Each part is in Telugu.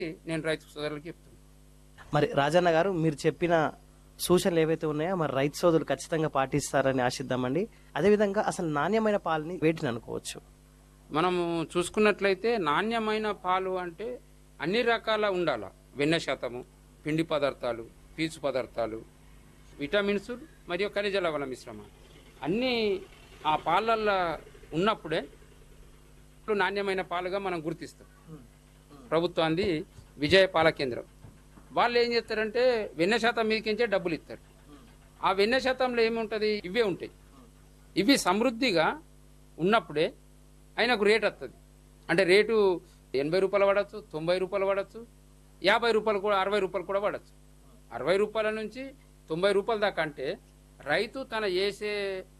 నేను రైతు సోదరులకి చెప్తున్నాను మరి రాజన్న గారు మీరు చెప్పిన సూచనలు ఏవైతే ఉన్నాయో మరి రైతు సోదరులు ఖచ్చితంగా పాటిస్తారని ఆశిద్దామండి అదేవిధంగా అసలు నాణ్యమైన పాలని వేటిని అనుకోవచ్చు మనము చూసుకున్నట్లయితే నాణ్యమైన పాలు అంటే అన్ని రకాల ఉండాల వెన్న శాతము పిండి పదార్థాలు పీచు పదార్థాలు విటమిన్స్ మరియు ఖనిజ లవణ మిశ్రమం అన్నీ ఆ పాలల్లో ఉన్నప్పుడే ఇప్పుడు నాణ్యమైన పాలుగా మనం గుర్తిస్తాం ప్రభుత్వాన్ని విజయ పాల కేంద్రం వాళ్ళు ఏం చేస్తారంటే వెన్న శాతం మీదకించే డబ్బులు ఇస్తారు ఆ వెన్న శాతంలో ఏముంటుంది ఇవే ఉంటాయి ఇవి సమృద్ధిగా ఉన్నప్పుడే ఆయనకు రేట్ వస్తుంది అంటే రేటు ఎనభై రూపాయలు పడవచ్చు తొంభై రూపాయలు పడవచ్చు యాభై రూపాయలు కూడా అరవై రూపాయలు కూడా పడవచ్చు అరవై రూపాయల నుంచి తొంభై రూపాయల దాకా అంటే రైతు తన చేసే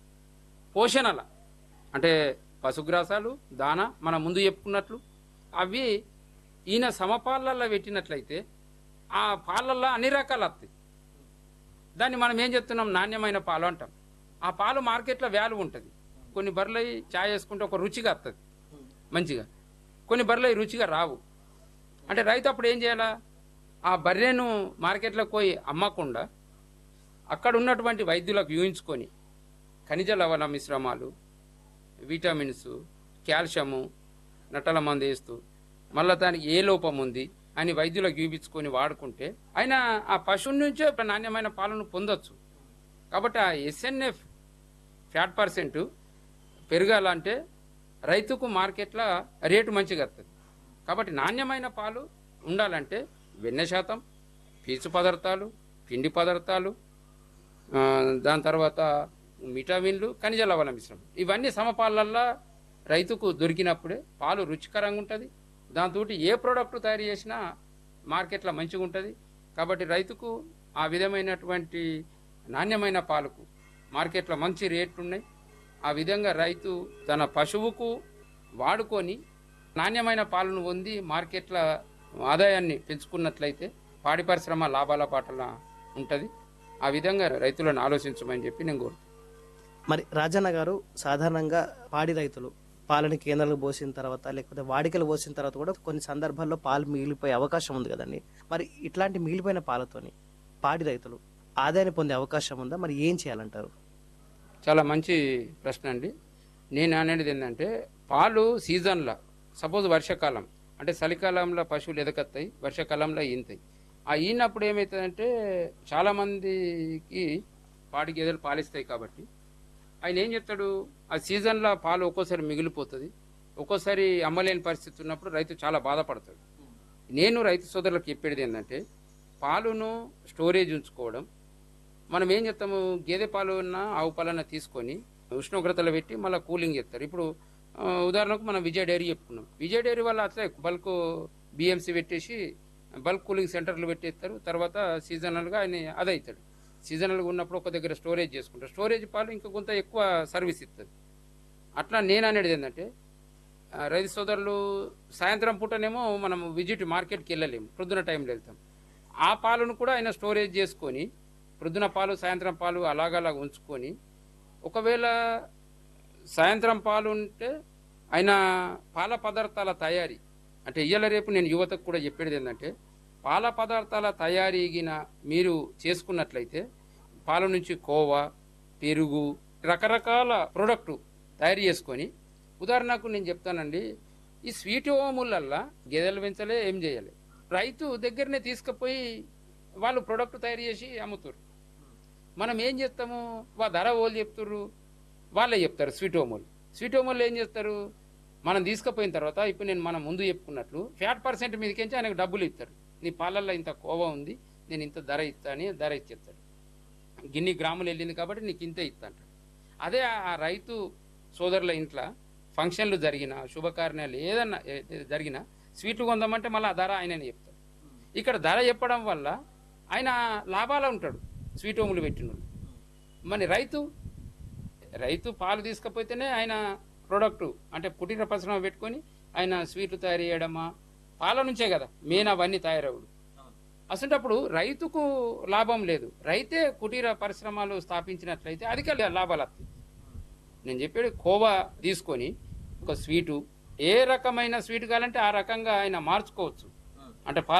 పోషణల అంటే పశుగ్రాసాలు దాన మనం ముందు చెప్పుకున్నట్లు అవి ఈయన సమపాలల్లో పెట్టినట్లయితే ఆ పాలల్లో అన్ని రకాలు వస్తాయి దాన్ని మనం ఏం చెప్తున్నాం నాణ్యమైన పాలు అంటాం ఆ పాలు మార్కెట్లో వాల్యూ ఉంటుంది కొన్ని బర్రెలు చాయ్ వేసుకుంటే ఒక రుచిగా వస్తుంది మంచిగా కొన్ని బర్రెలు రుచిగా రావు అంటే రైతు అప్పుడు ఏం చేయాలా ఆ బర్రెను మార్కెట్లోకి పోయి అమ్మకుండా అక్కడ ఉన్నటువంటి వైద్యులకు యూహించుకొని ఖనిజ లవణ మిశ్రమాలు విటమిన్స్ కాల్షియము నట్టల మందు వేస్తూ మళ్ళీ దానికి ఏ లోపం ఉంది అని వైద్యులకు చూపించుకొని వాడుకుంటే ఆయన ఆ పశువు నుంచే నాణ్యమైన పాలను పొందొచ్చు కాబట్టి ఆ ఎస్ఎన్ఎఫ్ ఫ్యాట్ పర్సెంట్ పెరగాలంటే రైతుకు మార్కెట్లో రేటు మంచిగా వస్తుంది కాబట్టి నాణ్యమైన పాలు ఉండాలంటే వెన్న శాతం పీచు పదార్థాలు పిండి పదార్థాలు ఆ, దాని తర్వాత విటమిన్లు ఖనిజ లవణ మిశ్రమం ఇవన్నీ సమపాలల్లో రైతుకు దొరికినప్పుడే పాలు రుచికరంగా ఉంటుంది దాంతో ఏ ప్రోడక్ట్ తయారు చేసినా మార్కెట్లో మంచిగా ఉంటుంది కాబట్టి రైతుకు ఆ విధమైనటువంటి నాణ్యమైన పాలకు మార్కెట్లో మంచి రేట్లు ఉన్నాయి ఆ విధంగా రైతు తన పశువుకు వాడుకొని నాణ్యమైన పాలను పొంది మార్కెట్ల ఆదాయాన్ని పెంచుకున్నట్లయితే పాడి పరిశ్రమ లాభాల పాటల ఉంటుంది ఆ విధంగా రైతులను ఆలోచించమని చెప్పి నేను కోరుతున్నాను మరి రాజన్న గారు సాధారణంగా పాడి రైతులు పాలని కేంద్రాలకు పోసిన తర్వాత లేకపోతే వాడికలు పోసిన తర్వాత కూడా కొన్ని సందర్భాల్లో పాలు మిగిలిపోయే అవకాశం ఉంది కదండి మరి ఇట్లాంటి మిగిలిపోయిన పాలతోని పాడి రైతులు ఆదాయాన్ని పొందే అవకాశం ఉందా మరి ఏం చేయాలంటారు చాలా మంచి ప్రశ్న అండి నేను అనేది ఏంటంటే పాలు సీజన్లో సపోజ్ వర్షాకాలం అంటే చలికాలంలో పశువులు ఎదగత్తాయి వర్షాకాలంలో ఈనుతాయి ఆ ఈనప్పుడు ఏమవుతుందంటే చాలామందికి పాడి గేదెలు పాలిస్తాయి కాబట్టి ఆయన ఏం చెప్తాడు ఆ సీజన్లో పాలు ఒక్కోసారి మిగిలిపోతుంది ఒక్కోసారి అమ్మలేని పరిస్థితి ఉన్నప్పుడు రైతు చాలా బాధపడతాడు నేను రైతు సోదరులకు చెప్పేది ఏంటంటే పాలును స్టోరేజ్ ఉంచుకోవడం మనం ఏం చేస్తాము గేదె పాలు ఉన్న ఆవు పాలన తీసుకొని ఉష్ణోగ్రతలో పెట్టి మళ్ళీ కూలింగ్ చేస్తారు ఇప్పుడు ఆ, ఉదాహరణకు మనం విజయ డైరీ చెప్పుకున్నాం విజయ డైరీ వల్ల అట్లే బల్క్ బిఎంసీ పెట్టేసి బల్క్ కూలింగ్ సెంటర్లు పెట్టేస్తారు తర్వాత సీజనల్గా ఆయన అదే అవుతాడు సీజనల్గా ఉన్నప్పుడు ఒక దగ్గర స్టోరేజ్ చేసుకుంటారు స్టోరేజ్ పాలు ఇంకా కొంత ఎక్కువ సర్వీస్ ఇస్తుంది అట్లా నేను అనేది ఏంటంటే ఆ, రైతు సోదరులు సాయంత్రం పూటనేమో మనం విజిట్ మార్కెట్కి వెళ్ళలేము ప్రొద్దున టైంలో వెళ్తాం ఆ పాలను కూడా ఆయన స్టోరేజ్ చేసుకొని ప్రొద్దున పాలు సాయంత్రం పాలు అలాగలా ఉంచుకొని ఒకవేళ సాయంత్రం పాలు ఉంటే ఆయన పాల పదార్థాల తయారీ అంటే ఇయ్యాల రేపు నేను యువతకు కూడా చెప్పేది ఏంటంటే పాల పదార్థాల తయారీగిన మీరు చేసుకున్నట్లయితే పాల నుంచి కోవా పెరుగు రకరకాల ప్రోడక్టు తయారు చేసుకొని ఉదాహరణకు నేను చెప్తానండి ఈ స్వీట్ ఓములల్లా గేదెలు పెంచలే ఏం చేయాలి రైతు దగ్గరనే తీసుకుపోయి వాళ్ళు ప్రోడక్ట్ తయారు చేసి అమ్ముతారు మనం ఏం చేస్తాము వా ధర వాళ్ళు చెప్తారు వాళ్ళే చెప్తారు స్వీట్ హోమోలు స్వీట్ హోమోలు ఏం చేస్తారు మనం తీసుకుపోయిన తర్వాత ఇప్పుడు నేను మనం ముందు చెప్పుకున్నట్లు ఫ్యాట్ పర్సెంట్ మీదకించి ఆయనకు డబ్బులు ఇస్తారు నీ పాలల్లో ఇంత కోవా ఉంది నేను ఇంత ధర ఇస్తా అని ధర ఇచ్చేస్తాడు గిన్ని గ్రాములు వెళ్ళింది కాబట్టి నీకు ఇంతే ఇస్తా అంటాడు అదే ఆ రైతు సోదరుల ఇంట్లో ఫంక్షన్లు జరిగిన శుభకార్యాలు ఏదన్నా ఏ- ఏ- జరిగినా స్వీట్లు కొందామంటే మళ్ళీ ఆ ధర ఆయననే చెప్తాడు ఇక్కడ ధర చెప్పడం వల్ల ఆయన లాభాలు ఉంటాడు స్వీట్ హోములు పెట్టినోళ్ళు మరి రైతు రైతు పాలు తీసుకపోతేనే ఆయన ప్రోడక్ట్ అంటే కుటీర పరిశ్రమ పెట్టుకొని ఆయన స్వీట్లు తయారు చేయడమా పాల నుంచే కదా మెయిన్ అవన్నీ తయారవుడు అసంటప్పుడు రైతుకు లాభం లేదు రైతే కుటీర పరిశ్రమలు స్థాపించినట్లయితే అధిక లాభాలు వస్తాయి నేను చెప్పేది కోవా తీసుకొని ఒక స్వీటు ఏ రకమైన స్వీట్ కావాలంటే ఆ రకంగా ఆయన మార్చుకోవచ్చు అంటే